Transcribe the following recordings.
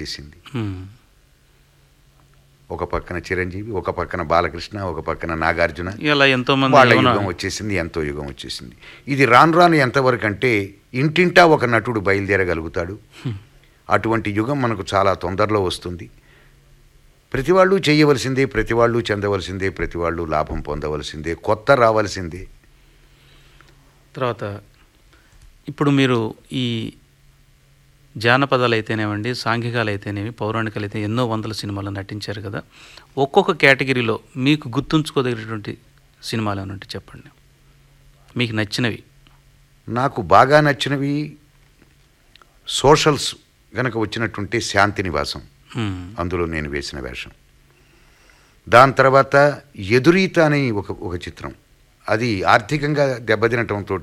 వచ్చేసింది మ్మ్. ఒక పక్కన చిరంజీవి ఒక పక్కన బాలకృష్ణ ఒక పక్కన నాగార్జున ఇలా ఎంతో మంది వాళ్ళ యువన- యుగం వచ్చేసింది ఎంతో యుగం వచ్చేసింది ఇది రాను రాను ఎంతవరకు అంటే ఇంటింటా ఒక నటుడు బయలుదేరగలుగుతాడు అటువంటి యుగం మనకు చాలా తొందరలో వస్తుంది ప్రతి వాళ్ళు చేయవలసిందే ప్రతి వాళ్ళు చెందవలసిందే ప్రతి వాళ్ళు లాభం పొందవలసిందే కొత్త రావాల్సిందే తర్వాత ఇప్పుడు మీరు ఈ జానపదాలు అయితేనేమండి సాంఘికాలు అయితేనేమి పౌరాణికాలు అయితే ఎన్నో వందల సినిమాలు నటించారు కదా ఒక్కొక్క కేటగిరీలో మీకు గుర్తుంచుకోదగినటువంటి సినిమాలు ఏమైనా ఉంటే చెప్పండి మీకు నచ్చినవి నాకు బాగా నచ్చినవి సోషల్స్ గనక వచ్చినట్టుంటే శాంతి నివాసం మ్మ్. అందులో నేను వేసిన వేషం దాని తర్వాత ఎదురీత అనే ఒక ఒక చిత్రం అది ఆర్థికంగా దెబ్బతినటంతో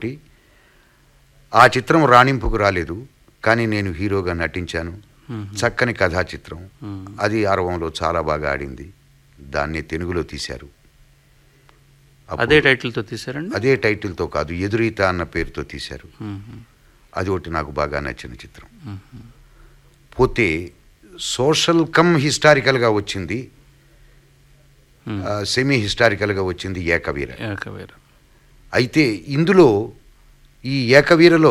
ఆ చిత్రం రాణింపుకు రాలేదు కానీ నేను హీరోగా నటించాను మ్మ్. చక్కని కథా చిత్రం మ్మ్. అది అరవంలో చాలా బాగా ఆడింది దాన్ని తెలుగులో తీశారు అప్పుడు అదే టైటిల్తో తీసారండి అదే టైటిల్తో కాదు ఎదురీత అన్న పేరుతో తీశారు మ్మ్. అది ఒకటి నాకు బాగా నచ్చిన చిత్రం మ్మ్. పోతే సోషల్ కమ్ హిస్టారికల్గా వచ్చింది మ్మ్. సెమీ హిస్టారికల్గా వచ్చింది ఏకవీర ఏకవీర అయితే ఇందులో ఈ ఏకవీరలో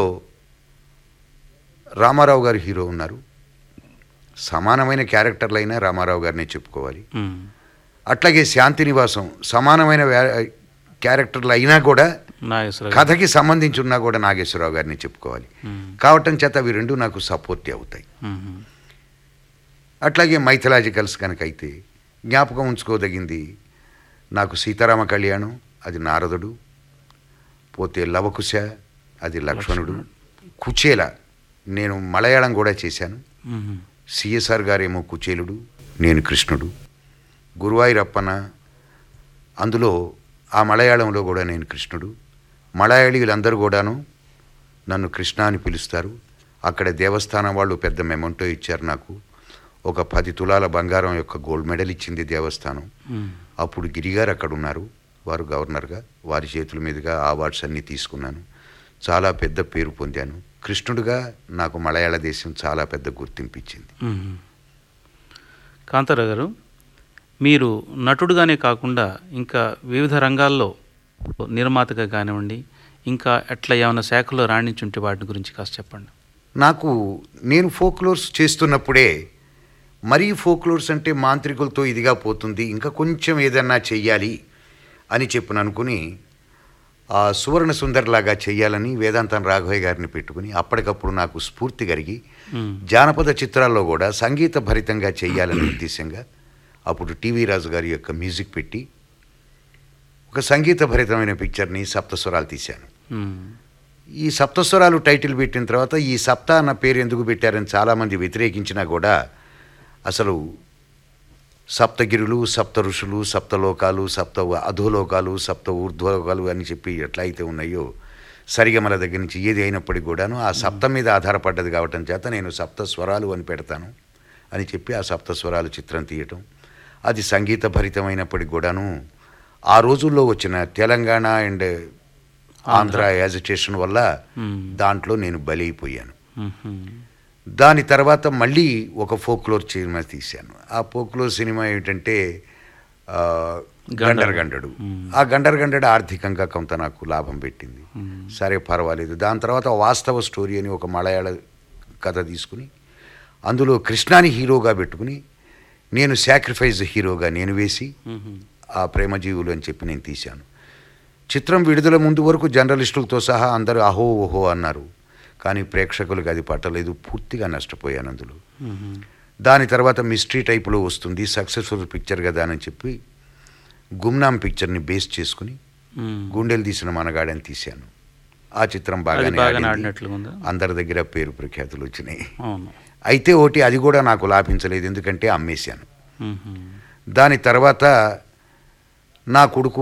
రామారావు గారు హీరో ఉన్నారు సమానమైన క్యారెక్టర్లు అయినా రామారావు గారినే చెప్పుకోవాలి మ్మ్. అట్లాగే శాంతి నివాసం సమానమైన వ్యా- క్యారెక్టర్లు అయినా కూడా నాగేశ్వరరావు గారు. కథకి సంబంధించి ఉన్నా కూడా నాగేశ్వరరావు గారిని చెప్పుకోవాలి మ్మ్. కావటం చేత అవి రెండు నాకు సపోర్ట్ అవుతాయి మ్మ్. అట్లాగే మైథలాజికల్స్ కనుక అయితే జ్ఞాపకం ఉంచుకోదగింది నాకు సీతారామ కళ్యాణం అది నారదుడు పోతే లవకుశ అది లక్ష్మణుడు కుచేల నేను మలయాళం కూడా చేశాను మ్మ్. సిఎస్ఆర్ గారేమో కుచేలుడు నేను కృష్ణుడు గురువాయూరప్పన అందులో ఆ మలయాళంలో కూడా నేను కృష్ణుడు మలయాళీలందరూ కూడాను నన్ను కృష్ణ అని పిలుస్తారు అక్కడ దేవస్థానం వాళ్ళు పెద్ద మెమంటో ఇచ్చారు నాకు ఒక పది తులాల బంగారం యొక్క గోల్డ్ మెడల్ ఇచ్చింది దేవస్థానం మ్మ్. అప్పుడు గిరిగారు అక్కడ ఉన్నారు వారు గవర్నర్గా వారి చేతుల మీదుగా అవార్డ్స్ అన్నీ తీసుకున్నాను చాలా పెద్ద పేరు పొందాను కృష్ణుడిగా నాకు మలయాళ దేశం చాలా పెద్ద గుర్తింపు ఇచ్చింది మ్మ్. కాంతారావు గారు మీరు నటుడుగానే కాకుండా ఇంకా వివిధ రంగాల్లో నిర్మాతగా కానివ్వండి ఇంకా ఎట్లా ఏమైనా శాఖలో రాణించుంటే వాటి గురించి కాస్త చెప్పండి నాకు నేను ఫోక్లోర్స్ చేస్తున్నప్పుడే మరీ ఫోక్లోర్స్ అంటే మాంత్రికులతో ఇదిగా పోతుంది ఇంకా కొంచెం ఏదన్నా చెయ్యాలి అని చెప్పిన అనుకుని ఆ సువర్ణ సుందర్లాగా చెయ్యాలని వేదాంతం రాఘవయ్య గారిని పెట్టుకుని అప్పటికప్పుడు నాకు స్ఫూర్తి కలిగి మ్మ్. జానపద చిత్రాల్లో కూడా సంగీత భరితంగా చెయ్యాలనే ఉద్దేశంగా అప్పుడు టీవీ రాజు గారి యొక్క మ్యూజిక్ పెట్టి ఒక సంగీత భరితమైన పిక్చర్ని సప్తస్వరాలు తీశాను మ్మ్. ఈ సప్తస్వరాలు టైటిల్ పెట్టిన తర్వాత ఈ సప్త అన్న పేరు ఎందుకు పెట్టారని చాలామంది వ్యతిరేకించినా కూడా అసలు సప్తగిరులు సప్త ఋషులు సప్తలోకాలు సప్త అధోలోకాలు సప్త ఊర్ధ్వలోకాలు అని చెప్పి ఎట్లా అయితే ఉన్నాయో సరిగమల దగ్గర నుంచి ఏది అయినప్పటికీ కూడాను ఆ సప్తం మీద ఆధారపడ్డది కావటం చేత నేను సప్త స్వరాలు అని పెడతాను అని చెప్పి ఆ సప్త స్వరాలు చిత్రం తీయటం అది సంగీత భరితమైనప్పటికి కూడాను ఆ రోజుల్లో వచ్చిన తెలంగాణ అండ్ ఆంధ్ర యాజిటేషన్ వల్ల మ్మ్. దాంట్లో నేను బలైపోయాను మ్మ్. దాని తర్వాత మళ్ళీ ఒక ఫోక్లోర్ సినిమా తీశాను ఆ ఫోక్లోర్ సినిమా ఏమిటంటే ఆ, గండర్ గండడు ఆ గండర్ గండడు ఆర్థికంగా కొంత నాకు లాభం పెట్టింది సరే పర్వాలేదు దాని తర్వాత వాస్తవ స్టోరీ అని ఒక మలయాళ కథ తీసుకుని అందులో కృష్ణాని హీరోగా పెట్టుకుని నేను సాక్రిఫైస్ హీరోగా నేను వేసి మ్మ్. ఆ ప్రేమజీవులు అని చెప్పి నేను తీశాను చిత్రం విడుదల ముందు వరకు జర్నలిస్టులతో సహా అందరూ అహో ఓహో అన్నారు కానీ ప్రేక్షకులకు అది పట్టలేదు పూర్తిగా నష్టపోయాను అందులో మ్మ్. దాని తర్వాత మిస్టరీ టైపులో వస్తుంది సక్సెస్ఫుల్ పిక్చర్ కదా అని చెప్పి గుమ్నాం పిక్చర్ని బేస్ చేసుకుని మ్మ్. గుండెలు తీసిన మనగాడని తీశాను ఆ చిత్రం అది బాగానే బాగా ఆడింది. ఆడినట్లుగా ఉందా అందరి దగ్గర పేరు ప్రఖ్యాతులు వచ్చినాయి అవును అయితే ఒకటి అది కూడా నాకు లాభించలేదు ఎందుకంటే అమ్మేశాను మ్మ్. దాని తర్వాత నా కొడుకు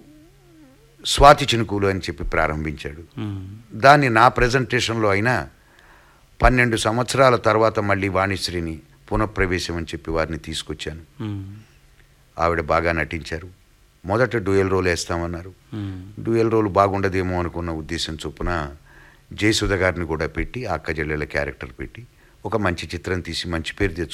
స్వాతి చినుకులు అని చెప్పి ప్రారంభించాడు మ్మ్. దాన్ని నా ప్రజెంటేషన్లో అయినా పన్నెండు సంవత్సరాల తర్వాత మళ్ళీ వాణిశ్రీని పునఃప్రవేశం అని చెప్పి వారిని తీసుకొచ్చాను మ్మ్. ఆవిడ బాగా నటించారు మొదట డ్యూయల్ రోల్ వేస్తామన్నారు మ్మ్. డ్యూయల్ రోల్ బాగుండదేమో అనుకున్న ఉద్దేశం చొప్పున జయసుధ గారిని కూడా పెట్టి ఆ అక్క చెల్లెల క్యారెక్టర్ పెట్టి ఒక మంచి చిత్రం తీసి మంచి పేరు తెచ్చు